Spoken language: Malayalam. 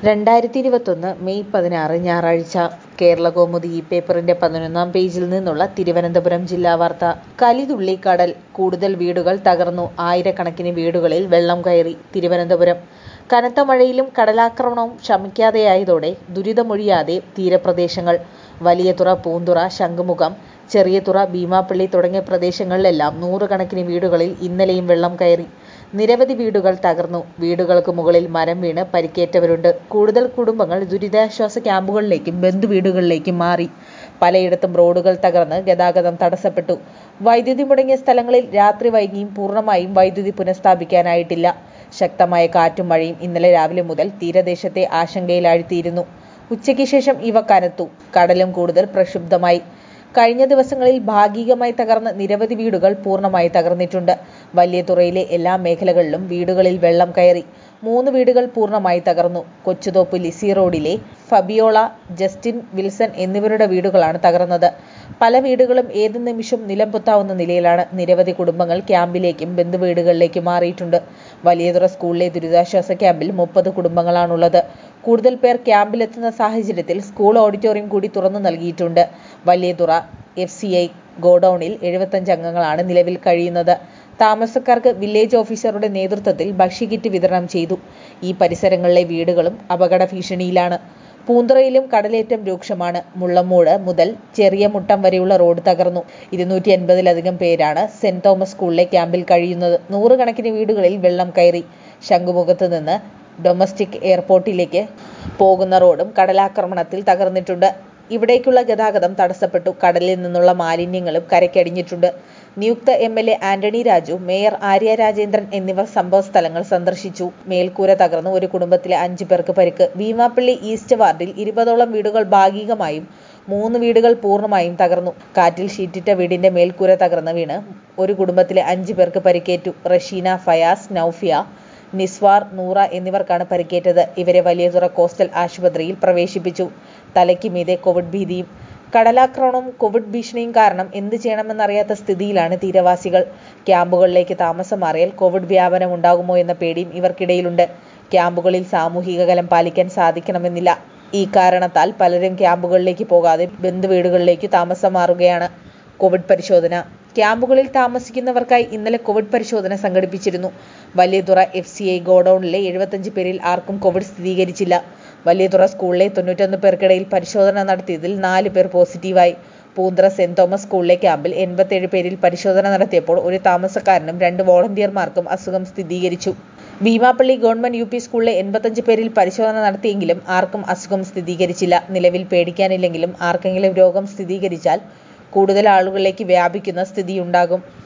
രണ്ടായിരത്തി ഇരുപത്തൊന്ന് മെയ് പതിനാറ് ഞായറാഴ്ച കേരളകൗമുദി ഈ പേപ്പറിന്റെ പതിനൊന്നാം പേജിൽ നിന്നുള്ള തിരുവനന്തപുരം ജില്ലാ വാർത്ത കലിതുള്ളി കടൽ കൂടുതൽ വീടുകൾ തകർന്നു ആയിരക്കണക്കിന് വീടുകളിൽ വെള്ളം കയറി തിരുവനന്തപുരം കനത്ത മഴയിലും കടലാക്രമണവും ശമിക്കാതെയായതോടെ ദുരിതമൊഴിയാതെ തീരപ്രദേശങ്ങൾ വലിയതുറ പൂന്തുറ ശംഖുമുഖം ചെറിയതുറ ഭീമാപ്പള്ളി തുടങ്ങിയ പ്രദേശങ്ങളിലെല്ലാം നൂറുകണക്കിന് വീടുകളിൽ ഇന്നലെയും വെള്ളം കയറി നിരവധി വീടുകൾ തകർന്നു വീടുകൾക്ക് മുകളിൽ മരം വീണ് പരിക്കേറ്റവരുണ്ട് കൂടുതൽ കുടുംബങ്ങൾ ദുരിതാശ്വാസ ക്യാമ്പുകളിലേക്കും ബന്ധുവീടുകളിലേക്കും മാറി പലയിടത്തും റോഡുകൾ തകർന്ന് ഗതാഗതം തടസ്സപ്പെട്ടു വൈദ്യുതി മുടങ്ങിയ സ്ഥലങ്ങളിൽ രാത്രി വൈകിയും പൂർണ്ണമായും വൈദ്യുതി പുനഃസ്ഥാപിക്കാനായിട്ടില്ല ശക്തമായ കാറ്റും മഴയും ഇന്നലെ രാവിലെ മുതൽ തീരദേശത്തെ ആശങ്കയിലാഴ്ത്തിയിരുന്നു ഉച്ചയ്ക്ക് ശേഷം ഇവ കനത്തു കടലും കൂടുതൽ പ്രക്ഷുബ്ധമായി കഴിഞ്ഞ ദിവസങ്ങളിൽ ഭാഗികമായി തകർന്ന നിരവധി വീടുകൾ പൂർണ്ണമായി തകർന്നിട്ടുണ്ട് വലിയ തുറയിലെ എല്ലാ മേഖലകളിലും വീടുകളിൽ വെള്ളം കയറി മൂന്ന് വീടുകൾ പൂർണ്ണമായി തകർന്നു കൊച്ചുതോപ്പ് ലിസി റോഡിലെ ഫബിയോള ജസ്റ്റിൻ വിൽസൺ എന്നിവരുടെ വീടുകളാണ് തകർന്നത് പല വീടുകളും ഏത് നിമിഷം നിലം പൊത്താവുന്ന നിലയിലാണ് നിരവധി കുടുംബങ്ങൾ ക്യാമ്പിലേക്കും ബന്ധുവീടുകളിലേക്കും മാറിയിട്ടുണ്ട് വലിയതുറ സ്കൂളിലെ ദുരിതാശ്വാസ ക്യാമ്പിൽ മുപ്പത് കുടുംബങ്ങളാണുള്ളത് കൂടുതൽ പേർ ക്യാമ്പിലെത്തുന്ന സാഹചര്യത്തിൽ സ്കൂൾ ഓഡിറ്റോറിയം കൂടി തുറന്നു നൽകിയിട്ടുണ്ട് വലിയതുറ എഫ് സി ഐ ഗോഡൌണിൽ എഴുപത്തഞ്ച് അംഗങ്ങളാണ് നിലവിൽ കഴിയുന്നത് താമസക്കാർക്ക് വില്ലേജ് ഓഫീസറുടെ നേതൃത്വത്തിൽ ഭക്ഷ്യക്കിറ്റ് വിതരണം ചെയ്തു ഈ പരിസരങ്ങളിലെ വീടുകളും അപകട ഭീഷണിയിലാണ് പൂന്തുറയിലും കടലേറ്റം രൂക്ഷമാണ് മുള്ളമ്മൂട് മുതൽ ചെറിയ മുട്ടം വരെയുള്ള റോഡ് തകർന്നു ഇരുന്നൂറ്റി എൺപതിലധികം പേരാണ് സെന്റ് തോമസ് സ്കൂളിലെ ക്യാമ്പിൽ കഴിയുന്നത് നൂറുകണക്കിന് വീടുകളിൽ വെള്ളം കയറി ശംഖുമുഖത്ത് നിന്ന് ഡൊമസ്റ്റിക് എയർപോർട്ടിലേക്ക് പോകുന്ന റോഡും കടലാക്രമണത്തിൽ തകർന്നിട്ടുണ്ട് ഇവിടേക്കുള്ള ഗതാഗതം തടസ്സപ്പെട്ടു കടലിൽ നിന്നുള്ള മാലിന്യങ്ങളും കരയ്ക്കടിഞ്ഞിട്ടുണ്ട് നിയുക്ത M L A Antony Raju mayor Arya Rajendran എന്നിവർ സംഭവസ്ഥലങ്ങൾ സന്ദർശിച്ചു മേൽക്കൂര തകർന്ന് ഒരു കുടുംബത്തിലെ അഞ്ചു പേർക്ക് പരിക്ക് ഭീമാപ്പള്ളി ഈസ്റ്റ് വാർഡിൽ ഇരുപതോളം വീടുകൾ ഭാഗികമായും മൂന്ന് വീടുകൾ പൂർണ്ണമായും തകർന്നു കാറ്റിൽ ഷീറ്റിട്ട വീടിന്റെ മേൽക്കൂര തകർന്ന് വീണ് ഒരു കുടുംബത്തിലെ അഞ്ചു പേർക്ക് പരിക്കേറ്റു റഷീന ഫയാസ് നൌഫിയ നിസ്വാർ നൂറ എന്നിവർക്കാണ് പരിക്കേറ്റത് ഇവരെ വലിയതുറ കോസ്റ്റൽ ആശുപത്രിയിൽ പ്രവേശിപ്പിച്ചു തലയ്ക്ക് മീതെ കോവിഡ് ഭീതിയും കടലാക്രമണവും കോവിഡ് ഭീഷണിയും കാരണം എന്ത് ചെയ്യണമെന്നറിയാത്ത സ്ഥിതിയിലാണ് തീരവാസികൾ ക്യാമ്പുകളിലേക്ക് താമസം മാറിയാൽ കോവിഡ് വ്യാപനം ഉണ്ടാകുമോ എന്ന പേടിയും ഇവർക്കിടയിലുണ്ട് ക്യാമ്പുകളിൽ സാമൂഹിക അകലം പാലിക്കാൻ സാധിക്കണമെന്നില്ല ഈ കാരണത്താൽ പലരും ക്യാമ്പുകളിലേക്ക് പോകാതെ ബന്ധുവീടുകളിലേക്ക് താമസം മാറുകയാണ് കോവിഡ് പരിശോധന ക്യാമ്പുകളിൽ താമസിക്കുന്നവർക്കായി ഇന്നലെ കോവിഡ് പരിശോധന സംഘടിപ്പിച്ചിരുന്നു വലിയതുറ എഫ് സി ഐ ഗോഡൌണിലെ എഴുപത്തഞ്ച് പേരിൽ ആർക്കും കോവിഡ് സ്ഥിരീകരിച്ചില്ല വലിയതുറ സ്കൂളിലെ തൊണ്ണൂറ്റൊന്ന് പേർക്കിടയിൽ പരിശോധന നടത്തിയതിൽ നാല് പേർ പോസിറ്റീവായി പൂന്തറ സെന്റ് തോമസ് സ്കൂളിലെ ക്യാമ്പിൽ എൺപത്തേഴ് പേരിൽ പരിശോധന നടത്തിയപ്പോൾ ഒരു താമസക്കാരനും രണ്ട് വോളണ്ടിയർമാർക്കും അസുഖം സ്ഥിരീകരിച്ചു ഭീമാപ്പള്ളി ഗവൺമെന്റ് യു പി സ്കൂളിലെ എൺപത്തഞ്ച് പേരിൽ പരിശോധന നടത്തിയെങ്കിലും ആർക്കും അസുഖം സ്ഥിരീകരിച്ചില്ല നിലവിൽ പേടിക്കാനില്ലെങ്കിലും ആർക്കെങ്കിലും രോഗം സ്ഥിരീകരിച്ചാൽ കൂടുതൽ ആളുകളിലേക്ക് വ്യാപിക്കുന്ന സ്ഥിതിയുണ്ടാകും